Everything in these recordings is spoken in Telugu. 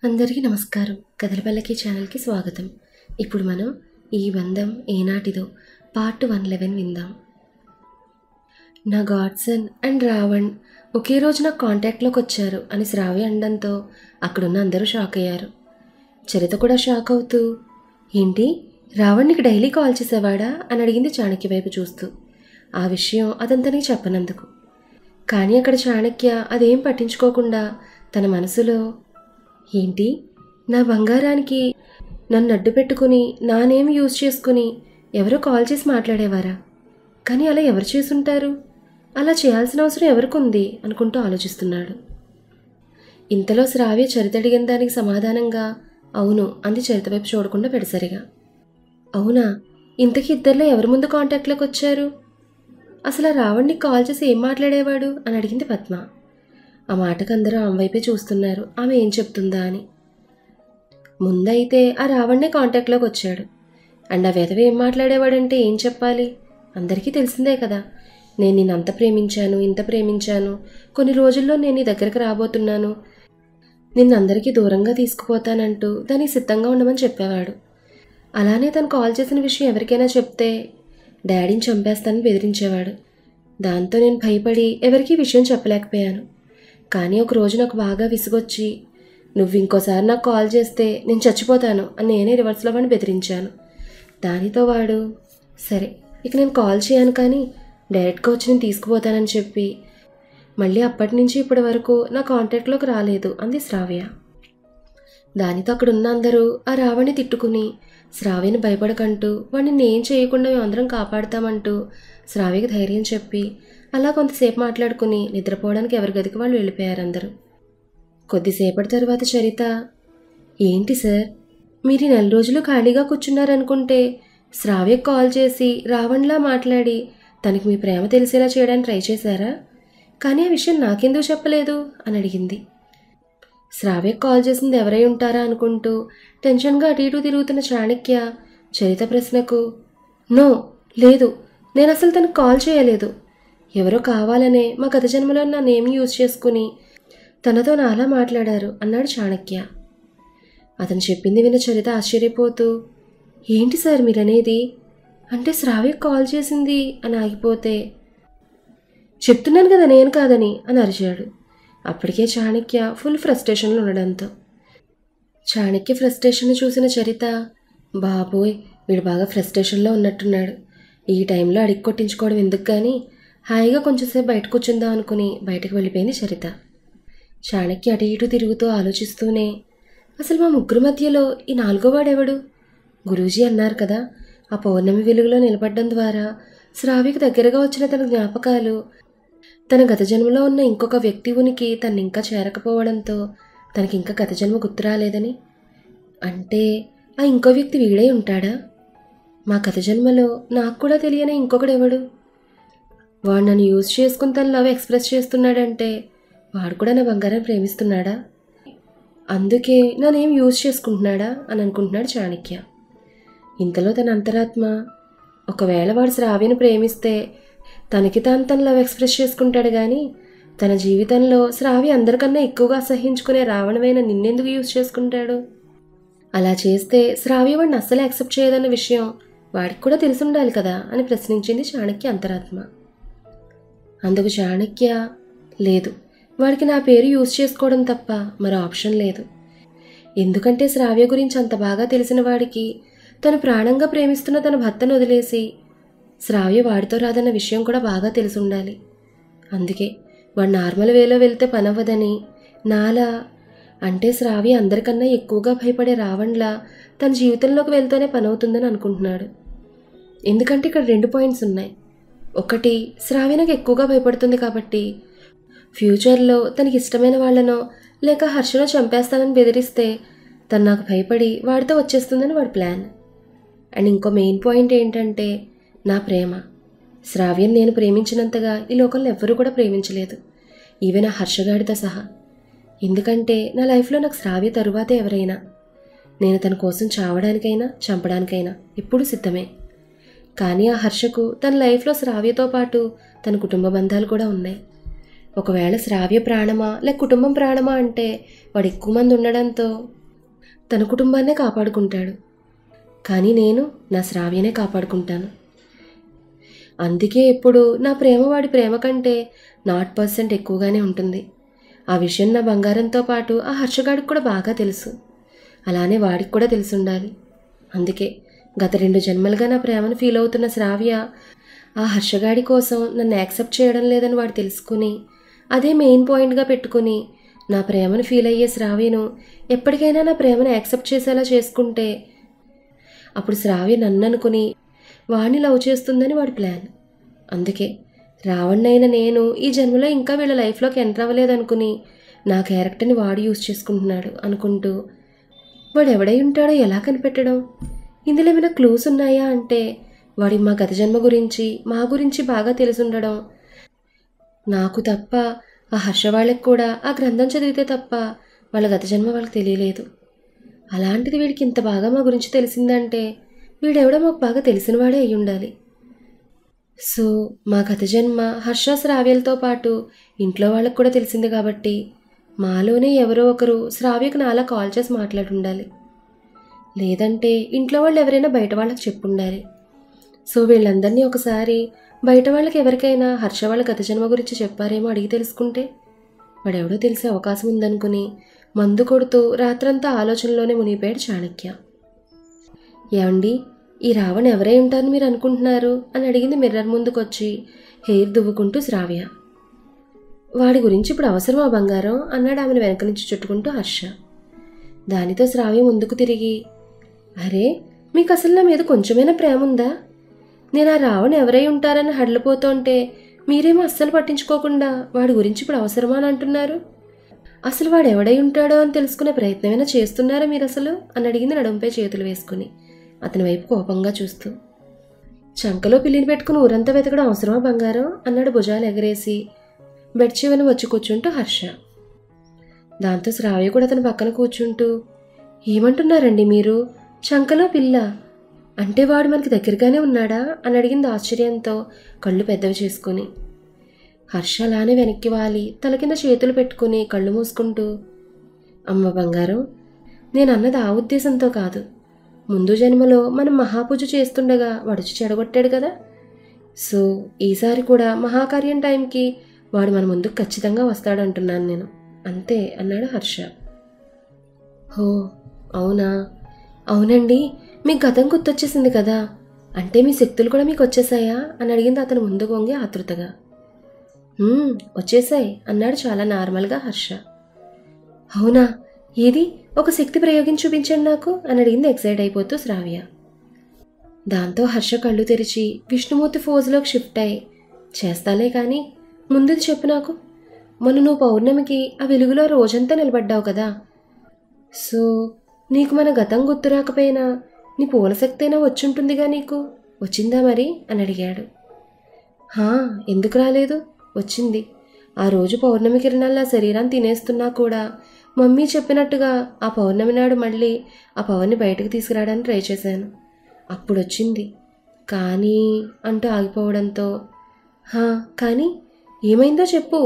అందరికీ నమస్కారం కథలపల్లకి ఛానల్కి స్వాగతం ఇప్పుడు మనం ఈ బంధం ఏనాటిదో పార్ట్ వన్ లెవెన్ విందాం నా గాడ్సన్ అండ్ రావణ్ ఒకే రోజు నా కాంటాక్ట్లోకి వచ్చారు అని శ్రావ్య అనడంతో అక్కడున్న అందరూ షాక్ అయ్యారు చరిత కూడా షాక్ అవుతూ ఏంటి రావణ్ నీకు డైలీ కాల్ చేసేవాడా అని అడిగింది చాణక్య వైపు చూస్తూ ఆ విషయం అదంతనే చెప్పనందుకు కానీ అక్కడ చాణక్య అదేం పట్టించుకోకుండా తన మనసులో ఏంటి నా బంగారానికి నన్ను అడ్డు పెట్టుకుని నా నేమ్ యూజ్ చేసుకుని ఎవరో కాల్ చేసి మాట్లాడేవారా కానీ అలా ఎవరు చేసుంటారు అలా చేయాల్సిన అవసరం ఎవరికి ఉంది అనుకుంటూ ఆలోచిస్తున్నాడు ఇంతలో శ్రావ్య చరిత అడిగిన దానికి సమాధానంగా అవును అంది చరిత వైపు చూడకుండా పెడసరిగా అవునా ఇంతకీ ఇద్దరిలో ఎవరి ముందు కాంటాక్ట్లోకి వచ్చారు అసలు ఆ రావణ్ణి కాల్ చేసి ఏం మాట్లాడేవాడు అని అడిగింది పద్మ ఆ మాటకు అందరూ ఆమె వైపే చూస్తున్నారు ఆమె ఏం చెప్తుందా అని ముందైతే ఆ రావణ్ణే కాంటాక్ట్లోకి వచ్చాడు అండ్ ఆ వెధవ ఏం మాట్లాడేవాడంటే ఏం చెప్పాలి అందరికీ తెలిసిందే కదా నేను నిన్ను అంత ప్రేమించాను ఇంత ప్రేమించాను కొన్ని రోజుల్లో నేను నీ దగ్గరకు రాబోతున్నాను నిన్ను అందరికీ దూరంగా తీసుకుపోతానంటూ దానికి సిద్ధంగా ఉండమని చెప్పేవాడు అలానే తను కాల్ చేసిన విషయం ఎవరికైనా చెప్తే డాడీని చంపేస్తానని బెదిరించేవాడు దాంతో నేను భయపడి ఎవరికీ విషయం చెప్పలేకపోయాను కానీ ఒక రోజు నాకు బాగా విసుగొచ్చి నువ్వు ఇంకోసారి నాకు కాల్ చేస్తే నేను చచ్చిపోతాను అని నేనే రివర్స్లో వాడిని బెదిరించాను దానితో వాడు సరే ఇక నేను కాల్ చేయను కానీ డైరెక్ట్గా వచ్చి నేను తీసుకుపోతానని చెప్పి మళ్ళీ అప్పటి నుంచి ఇప్పటి వరకు నా కాంటాక్ట్లోకి రాలేదు అంది శ్రావ్య దానితో అక్కడ ఉన్న అందరూ ఆ రావణ్ణి తిట్టుకుని శ్రావ్యని భయపడకంటూ వాడిని ఏం చేయకుండా మేము అందరం కాపాడుతామంటూ శ్రావ్యకి ధైర్యం చెప్పి అలా కొంతసేపు మాట్లాడుకుని నిద్రపోవడానికి ఎవరి గదికి వాళ్ళు వెళ్ళిపోయారు అందరూ కొద్దిసేపటి తర్వాత చరిత ఏంటి సార్ మీరు ఈ నెల రోజులు ఖాళీగా కూర్చున్నారనుకుంటే శ్రావ్యకు కాల్ చేసి రావణ్లా మాట్లాడి తనకి మీ ప్రేమ తెలిసేలా చేయడానికి ట్రై చేశారా కానీ ఆ విషయం నాకెందుకు చెప్పలేదు అని అడిగింది శ్రావ్యకు కాల్ చేసింది ఎవరై ఉంటారా అనుకుంటూ టెన్షన్గా అటు ఇటు తిరుగుతున్న చాణక్య చరిత ప్రశ్నకు నో లేదు నేను అసలు తనకు కాల్ చేయలేదు ఎవరో కావాలనే మా గత జన్మలో నా నేమ్ యూజ్ చేసుకుని తనతో నాలా మాట్లాడారు అన్నాడు చాణక్య అతను చెప్పింది విన్న చరిత ఆశ్చర్యపోతూ ఏంటి సార్ మీరనేది అంటే శ్రావ్యకు కాల్ చేసింది అని ఆగిపోతే చెప్తున్నాను కదా నేను కాదని అని అరిచాడు అప్పటికే చాణక్య ఫుల్ ఫ్రస్ట్రేషన్లో ఉండడంతో చాణక్య ఫ్రస్ట్రేషన్ చూసిన చరిత బాబోయ్ వీడు బాగా ఫ్రస్ట్రేషన్లో ఉన్నట్టున్నాడు ఈ టైంలో అడిగి కొట్టించుకోవడం ఎందుకు కానీ హాయిగా కొంచెంసేపు బయట కూర్చుందాం అనుకుని బయటకు వెళ్ళిపోయింది చరిత చాణక్య అటు ఇటు తిరుగుతూ ఆలోచిస్తూనే అసలు మా ముగ్గురు మధ్యలో ఈ నాలుగో వాడెవడు గురూజీ అన్నారు కదా ఆ పౌర్ణమి వెలుగులో నిలబడడం ద్వారా శ్రావ్యకు దగ్గరగా వచ్చిన తన జ్ఞాపకాలు తన గత జన్మలో ఉన్న ఇంకొక వ్యక్తి ఉనికి తను ఇంకా చేరకపోవడంతో తనకి ఇంకా గత జన్మ గుర్తు రాలేదని అంటే ఆ ఇంకో వ్యక్తి వీడై ఉంటాడా మా గత జన్మలో నాకు కూడా తెలియని ఇంకొకడెవడు వాడు నన్ను యూజ్ చేసుకుని తన లవ్ ఎక్స్ప్రెస్ చేస్తున్నాడంటే వాడు కూడా నా బంగారం ప్రేమిస్తున్నాడా అందుకే నన్నేం యూజ్ చేసుకుంటున్నాడా అని అనుకుంటున్నాడు చాణక్య ఇంతలో తన అంతరాత్మ ఒకవేళ వాడు శ్రావ్యను ప్రేమిస్తే తనకి తాను తన లవ్ ఎక్స్ప్రెస్ చేసుకుంటాడు కానీ తన జీవితంలో శ్రావ్య అందరికన్నా ఎక్కువగా అసహించుకునే రావణమైన నిన్నెందుకు యూజ్ చేసుకుంటాడు అలా చేస్తే శ్రావ్య వాడిని అస్సలు యాక్సెప్ట్ చేయదన్న విషయం వాడికి కూడా తెలిసి ఉండాలి కదా అని ప్రశ్నించింది చాణక్య అంతరాత్మ అందుకు చాణక్య లేదు వాడికి నా పేరు యూజ్ చేసుకోవడం తప్ప మరో ఆప్షన్ లేదు ఎందుకంటే శ్రావ్య గురించి అంత బాగా తెలిసిన వాడికి తను ప్రాణంగా ప్రేమిస్తున్న తన భర్తను వదిలేసి శ్రావ్య వాడితో రాదన్న విషయం కూడా బాగా తెలిసి ఉండాలి అందుకే వాడు నార్మల్ వేలో వెళ్తే పనవ్వదని నాలా అంటే శ్రావ్య అందరికన్నా ఎక్కువగా భయపడే రావణ్లా తన జీవితంలోకి వెళ్తూనే పనవుతుందని అనుకుంటున్నాడు ఎందుకంటే ఇక్కడ రెండు పాయింట్స్ ఉన్నాయి ఒకటి శ్రావ్య నాకు ఎక్కువగా భయపడుతుంది కాబట్టి ఫ్యూచర్లో తనకి ఇష్టమైన వాళ్ళనో లేక హర్షనో చంపేస్తానని బెదిరిస్తే తను నాకు భయపడి వాడితో వచ్చేస్తుందని వాడి ప్లాన్ అండ్ ఇంకో మెయిన్ పాయింట్ ఏంటంటే నా ప్రేమ శ్రావ్యం నేను ప్రేమించినంతగా ఈ లోకంలో ఎవ్వరూ కూడా ప్రేమించలేదు ఈవెన్ ఆ హర్షగాడితో సహా ఎందుకంటే నా లైఫ్లో నాకు శ్రావ్య తరువాతే ఎవరైనా నేను తన కోసం చావడానికైనా చంపడానికైనా ఎప్పుడూ సిద్ధమే కానీ ఆ హర్షకు తన లైఫ్లో శ్రావ్యతో పాటు తన కుటుంబ బంధాలు కూడా ఉన్నాయి ఒకవేళ శ్రావ్య ప్రాణమా లేక కుటుంబం ప్రాణమా అంటే వాడు ఎక్కువ మంది ఉండడంతో తన కుటుంబాన్నే కాపాడుకుంటాడు కానీ నేను నా శ్రావ్యనే కాపాడుకుంటాను అందుకే ఎప్పుడు నా ప్రేమ వాడి ప్రేమ కంటే నాట్ పర్సెంట్ ఎక్కువగానే ఉంటుంది ఆ విషయం నా బంగారంతో పాటు ఆ హర్షగాడికి కూడా బాగా తెలుసు అలానే వాడికి కూడా తెలిసి ఉండాలి అందుకే గత రెండు జన్మలుగా నా ప్రేమను ఫీల్ అవుతున్న శ్రావ్య ఆ హర్షగాడి కోసం నన్ను యాక్సెప్ట్ చేయడం లేదని వాడు తెలుసుకుని అదే మెయిన్ పాయింట్గా పెట్టుకుని నా ప్రేమను ఫీల్ అయ్యే శ్రావ్యను ఎప్పటికైనా నా ప్రేమను యాక్సెప్ట్ చేసేలా చేసుకుంటే అప్పుడు శ్రావ్య నన్ను అనుకుని వాడిని లవ్ చేస్తుందని వాడి ప్లాన్ అందుకే రావణ్ణైన నేను ఈ జన్మలో ఇంకా వీళ్ళ లైఫ్లోకి ఎంటర్ అవ్వలేదనుకుని నా క్యారెక్టర్ని వాడు యూజ్ చేసుకుంటున్నాడు అనుకుంటూ వాడు ఎవడై ఉంటాడో ఎలా కనిపెట్టడం ఇందులో ఏమైనా క్లూస్ ఉన్నాయా అంటే వాడి మా గత జన్మ గురించి మా గురించి బాగా తెలిసుండడం నాకు తప్ప ఆ హర్ష వాళ్ళకి కూడా ఆ గ్రంథం చదివితే తప్ప వాళ్ళ గత జన్మ వాళ్ళకి తెలియలేదు అలాంటిది వీడికి ఇంత బాగా మా గురించి తెలిసిందంటే వీడెవడో మాకు బాగా తెలిసినవాడే అయి ఉండాలి సో మా గత జన్మ హర్ష శ్రావ్యలతో పాటు ఇంట్లో వాళ్ళకు కూడా తెలిసింది కాబట్టి మాలోనే ఎవరో ఒకరు శ్రావ్యకు నాలా కాల్ చేసి మాట్లాడి ఉండాలి లేదంటే ఇంట్లో వాళ్ళు ఎవరైనా బయట వాళ్ళకి చెప్పుండాలి సో వీళ్ళందరినీ ఒకసారి బయట వాళ్ళకి ఎవరికైనా హర్ష వాళ్ళ గత జన్మ గురించి చెప్పారేమో అడిగి తెలుసుకుంటే వాడెవడో తెలిసే అవకాశం ఉందనుకుని మందు కొడుతూ రాత్రంతా ఆలోచనలోనే మునిగిపోయాడు చాణక్య ఏమండి ఈ రావణ్ ఎవరై ఉంటారని మీరు అనుకుంటున్నారు అని అడిగింది మిర్రర్ ముందుకొచ్చి హెయిర్ దువ్వుకుంటూ శ్రావ్య వాడి గురించి ఇప్పుడు అవసరమా బంగారం అన్నాడు ఆమెను వెనక నుంచి చుట్టుకుంటూ హర్ష దానితో శ్రావ్య ముందుకు తిరిగి అరే మీకు అసలు నా మీద కొంచెమైనా ప్రేమ ఉందా నేను ఆ రావణ్ ఎవరై ఉంటారని హడలిపోతుంటే మీరేమో అస్సలు పట్టించుకోకుండా వాడి గురించి ఇప్పుడు అవసరమా అని అంటున్నారు అసలు వాడు ఎవడై ఉంటాడో అని తెలుసుకునే ప్రయత్నమైనా చేస్తున్నారా మీరు అసలు అని అడిగింది నడుంపై చేతులు వేసుకుని అతని వైపు కోపంగా చూస్తూ చంకలో పిల్లిని పెట్టుకుని ఊరంతా వెతకడం అవసరమా బంగారం అన్నాడు భుజాలు ఎగరేసి బెడ్ చివన వచ్చి కూర్చుంటూ హర్ష దాంతో శ్రావ్య కూడా అతని పక్కన కూర్చుంటూ ఏమంటున్నారండి మీరు చంకలో పిల్ల అంటే వాడు మనకి దగ్గరగానే ఉన్నాడా అని అడిగింది ఆశ్చర్యంతో కళ్ళు పెద్దవి చేసుకుని హర్ష అలానే వెనక్కి వాలి తల కింద చేతులు పెట్టుకుని కళ్ళు మూసుకుంటూ అమ్మ బంగారం నేను అన్నది ఆ ఉద్దేశంతో కాదు ముందు జన్మలో మనం మహాపూజ చేస్తుండగా వడిచి చెడగొట్టాడు కదా సో ఈసారి కూడా మహాకార్యం టైంకి వాడు మన ముందుకు ఖచ్చితంగా వస్తాడంటున్నాను నేను అంతే అన్నాడు హర్ష హో అవునా అవునండి మీకు గతం గుర్తొచ్చేసింది కదా అంటే మీ శక్తులు కూడా మీకు వచ్చేసాయా అని అడిగింది అతను ముందు వంగి ఆతృతగా "హ్మ్, వచ్చేసాయి అన్నాడు చాలా నార్మల్గా హర్ష అవునా ఏది ఒక శక్తి ప్రయోగించి చూపించండి నాకు అని అడిగింది ఎక్సైట్ అయిపోతూ శ్రావ్య దాంతో హర్ష కళ్ళు తెరిచి విష్ణుమూర్తి ఫోజులోకి షిఫ్ట్ అయి చేస్తాలే కానీ ముందుది చెప్పు నాకు మొన్న నువ్వు పౌర్ణమికి ఆ వెలుగులో రోజంతా నిలబడ్డావు కదా సో నీకు మన గతం గుర్తు రాకపోయినా నీ పూల శక్తి అయినా వచ్చుంటుందిగా నీకు వచ్చిందా మరి అని అడిగాడు హా ఎందుకు రాలేదు వచ్చింది ఆ రోజు పౌర్ణమి కిరణాలు నా శరీరాన్ని తినేస్తున్నా కూడా మమ్మీ చెప్పినట్టుగా ఆ పౌర్ణమి నాడు మళ్ళీ ఆ పవర్ని బయటకు తీసుకురావడానికి ట్రై చేశాను అప్పుడు వచ్చింది కానీ అంటూ ఆగిపోవడంతో హా కానీ ఏమైందో చెప్పు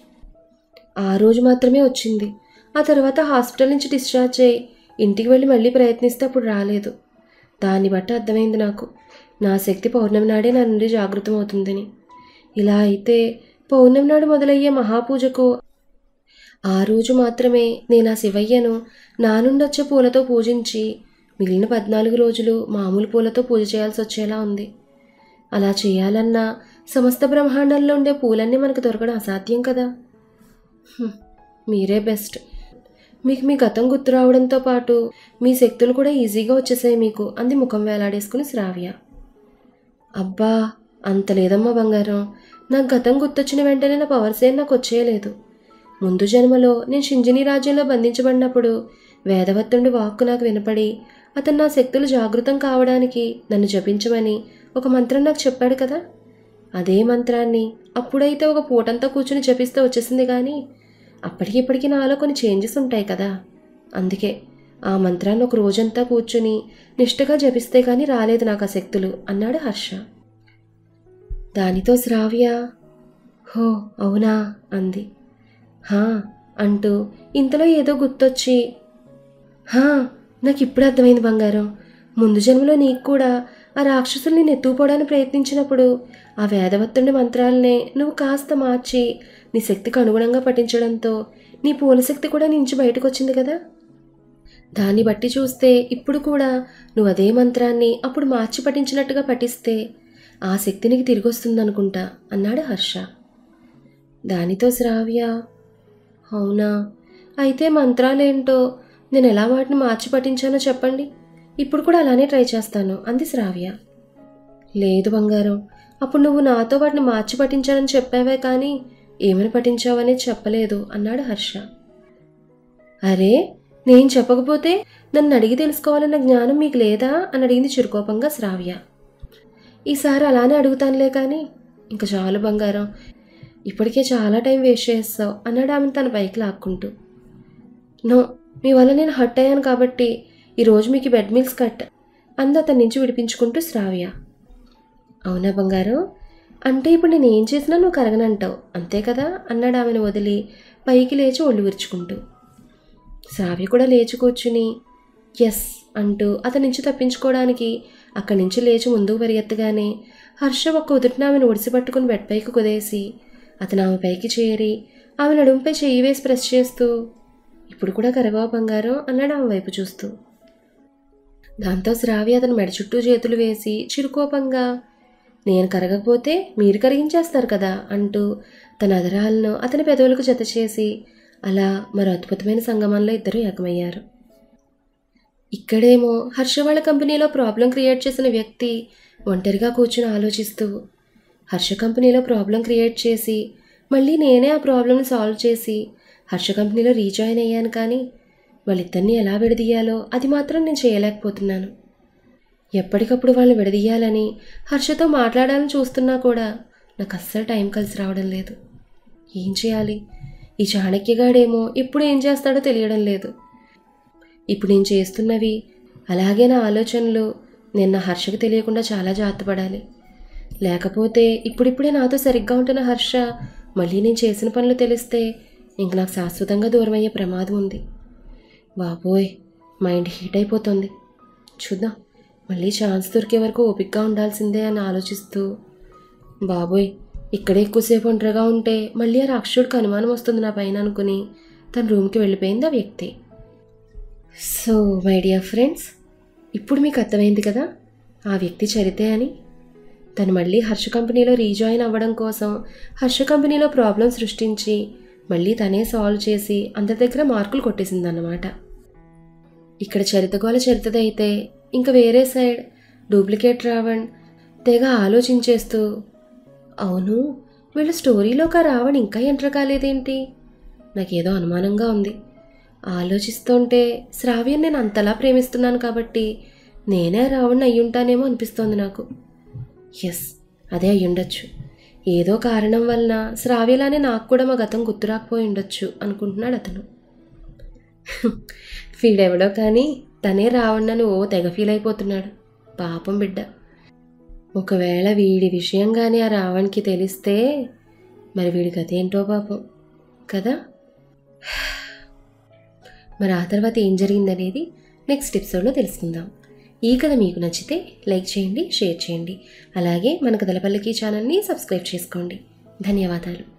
ఆ రోజు మాత్రమే వచ్చింది ఆ తర్వాత హాస్పిటల్ నుంచి డిశ్చార్జ్ అయ్యి ఇంటికి వెళ్ళి మళ్ళీ ప్రయత్నిస్తే అప్పుడు రాలేదు దాన్ని బట్టి అర్థమైంది నాకు నా శక్తి పౌర్ణమి నాడే నా నుండి జాగృతం అవుతుందని ఇలా అయితే పౌర్ణమి నాడు మొదలయ్యే మహాపూజకు ఆ రోజు మాత్రమే నేను ఆ శివయ్యను నా నుండి వచ్చే పూలతో పూజించి మిగిలిన పద్నాలుగు రోజులు మామూలు పూలతో పూజ చేయాల్సి వచ్చేలా ఉంది అలా చేయాలన్నా సమస్త బ్రహ్మాండంలో ఉండే పూలన్నీ మనకు దొరకడం అసాధ్యం కదా హ్మ్, మీరే బెస్ట్ మీకు మీ గతం గుర్తు రావడంతో పాటు మీ శక్తులు కూడా ఈజీగా వచ్చేసాయి మీకు అంది ముఖం వేలాడేసుకుని శ్రావ్య అబ్బా అంత లేదమ్మా బంగారం నాకు గతం గుర్తొచ్చిన వెంటనే నా పవర్స్ ఏం నాకు వచ్చేయలేదు ముందు జన్మలో నేను షింజిని రాజ్యంలో బంధించబడినప్పుడు వేదవత్తుండి వాక్కు నాకు వినపడి అతను నా శక్తులు జాగృతం కావడానికి నన్ను జపించమని ఒక మంత్రం నాకు చెప్పాడు కదా అదే మంత్రాన్ని అప్పుడైతే ఒక పూటంతా కూర్చుని జపిస్తే వచ్చేసింది కానీ అప్పటికి ఇప్పటికి నాలో కొన్ని చేంజెస్ ఉంటాయి కదా అందుకే ఆ మంత్రాన్ని ఒక రోజంతా కూర్చుని నిష్ఠగా జపిస్తే కానీ రాలేదు నాకు ఆ శక్తులు అన్నాడు హర్ష దానితో శ్రావ్య హో అవునా అంది హా అంటూ ఇంతలో ఏదో గుర్తొచ్చి హా నాకు ఇప్పుడు అర్థమైంది బంగారం ముందు జన్మలో నీకు కూడా ఆ రాక్షసుల్ని నెత్తుకుపోవడానికి ప్రయత్నించినప్పుడు ఆ వేదవత్తుడి మంత్రాలనే నువ్వు కాస్త మార్చి నీ శక్తికి అనుగుణంగా పఠించడంతో నీ పూలశక్తి కూడా నుంచి బయటకు వచ్చింది కదా దాన్ని బట్టి చూస్తే ఇప్పుడు కూడా నువ్వు అదే మంత్రాన్ని అప్పుడు మార్చి పఠించినట్టుగా పఠిస్తే ఆ శక్తి నీకు తిరిగి వస్తుందనుకుంటా అన్నాడు హర్ష దానితో శ్రావ్య అవునా అయితే మంత్రాలేంటో నేను ఎలా వాటిని మార్చి పఠించానో చెప్పండి ఇప్పుడు కూడా అలానే ట్రై చేస్తాను అంది శ్రావ్య లేదు బంగారం అప్పుడు నువ్వు నాతో వాటిని మార్చి పఠించానని చెప్పావే కానీ ఏమని పఠించావనేది చెప్పలేదు అన్నాడు హర్ష అరే నేను చెప్పకపోతే నన్ను అడిగి తెలుసుకోవాలన్న జ్ఞానం మీకు లేదా అని అడిగింది చురుకోపంగా శ్రావ్య ఈసారి అలానే అడుగుతానులే కానీ ఇంకా చాలు బంగారం ఇప్పటికే చాలా టైం వేస్ట్ చేస్తావు అన్నాడు ఆమెను తన పైకి లాక్కుంటూ నో మీ వల్ల నేను హట్ అయ్యాను కాబట్టి ఈరోజు మీకు బెడ్ మిల్స్ కట్ అంది అతని నుంచి విడిపించుకుంటూ శ్రావ్య అవునా బంగారం అంటే ఇప్పుడు నేను ఏం చేసినా నువ్వు కరగనంటావు అంతే కదా అన్నాడు ఆమెను వదిలి పైకి లేచి ఒళ్ళు విరుచుకుంటూ శ్రావ్య కూడా లేచి కూర్చుని ఎస్ అంటూ అతని నుంచి తప్పించుకోవడానికి అక్కడి నుంచి లేచి ముందుకు పరిగెత్తగానే హర్ష ఒక్క ఉదుటిన ఆమెను ఒడిసి పట్టుకుని బెడ్ పైకి కుదేసి అతను ఆమె పైకి చేరి ఆమె నడుంపై చెయ్యి వేసి ప్రెస్ చేస్తూ ఇప్పుడు కూడా కరగవా బంగారం అన్నాడు ఆమె వైపు చూస్తూ దాంతో శ్రావ్య అతను మెడ చుట్టూ చేతులు వేసి చిరుకోపంగా నేను కరగకపోతే మీరు కరిగించేస్తారు కదా అంటూ తన అదరాలను అతని పెదవులకు జత చేసి అలా మరో అద్భుతమైన సంగమంలో ఇద్దరు ఏకమయ్యారు ఇక్కడేమో హర్ష వాళ్ళ కంపెనీలో ప్రాబ్లం క్రియేట్ చేసిన వ్యక్తి ఒంటరిగా కూర్చుని ఆలోచిస్తూ హర్ష కంపెనీలో ప్రాబ్లం క్రియేట్ చేసి మళ్ళీ నేనే ఆ ప్రాబ్లమ్ని సాల్వ్ చేసి హర్ష కంపెనీలో రీజాయిన్ అయ్యాను కానీ వాళ్ళిద్దరిని ఎలా విడదీయాలో అది మాత్రం నేను చేయలేకపోతున్నాను ఎప్పటికప్పుడు వాళ్ళని విడదీయాలని హర్షతో మాట్లాడాలని చూస్తున్నా కూడా నాకు అస్సలు టైం కలిసి రావడం లేదు ఏం చేయాలి ఈ చాణక్యగాడేమో ఎప్పుడు ఏం చేస్తాడో తెలియడం లేదు ఇప్పుడు నేను చేస్తున్నవి అలాగే నా ఆలోచనలు నేను నా హర్షకు తెలియకుండా చాలా జాగ్రత్త పడాలి లేకపోతే ఇప్పుడిప్పుడే నాతో సరిగ్గా ఉంటున్న హర్ష మళ్ళీ నేను చేసిన పనులు తెలిస్తే ఇంక నాకు శాశ్వతంగా దూరం అయ్యే ప్రమాదం ఉంది బాబోయ్ మైండ్ హీట్ అయిపోతుంది చూద్దాం మళ్ళీ ఛాన్స్ దొరికే వరకు ఓపిక్గా ఉండాల్సిందే అని ఆలోచిస్తూ బాబోయ్ ఇక్కడే ఎక్కువసేపు ఒంటరిగా ఉంటే మళ్ళీ ఆ రాక్షసుడికి అనుమానం వస్తుంది నా పైన అనుకుని తన రూమ్కి వెళ్ళిపోయింది ఆ వ్యక్తి సో మై డియర్ ఫ్రెండ్స్ ఇప్పుడు మీకు అర్థమైంది కదా ఆ వ్యక్తి చరితే అని తను మళ్ళీ హర్ష కంపెనీలో రీజాయిన్ అవ్వడం కోసం హర్ష కంపెనీలో ప్రాబ్లం సృష్టించి మళ్ళీ తనే సాల్వ్ చేసి అందరి దగ్గర మార్కులు కొట్టేసిందన్నమాట ఇక్కడ చరితగోల చరితదైతే ఇంకా వేరే సైడ్ డూప్లికేట్ రావణ్ తెగ ఆలోచించేస్తూ అవును వీళ్ళ స్టోరీలోకి ఆ రావణ్ ఇంకా ఎంటర్ కాలేదేంటి నాకేదో అనుమానంగా ఉంది ఆలోచిస్తుంటే శ్రావ్యం నేను అంతలా ప్రేమిస్తున్నాను కాబట్టి నేనే ఆ రావణ్ అయ్యుంటానేమో అనిపిస్తోంది నాకు ఎస్ అదే అయ్యుండొచ్చు ఏదో కారణం వలన శ్రావ్యలానే నాకు కూడా మా గతం గుర్తురాకపోయి ఉండొచ్చు అనుకుంటున్నాడు అతను వీడెవడో కానీ తనే రావణ్ణని ఓ తెగ ఫీల్ అయిపోతున్నాడు పాపం బిడ్డ ఒకవేళ వీడి విషయంగానే ఆ రావణ్కి తెలిస్తే మరి వీడి గత ఏంటో పాపం కదా మరి ఆ తర్వాత ఏం జరిగిందనేది నెక్స్ట్ ఎపిసోడ్లో తెలుసుకుందాం ఈ కథ మీకు నచ్చితే లైక్ చేయండి షేర్ చేయండి అలాగే మన కథలపల్లికి ఛానల్ని సబ్స్క్రైబ్ చేసుకోండి ధన్యవాదాలు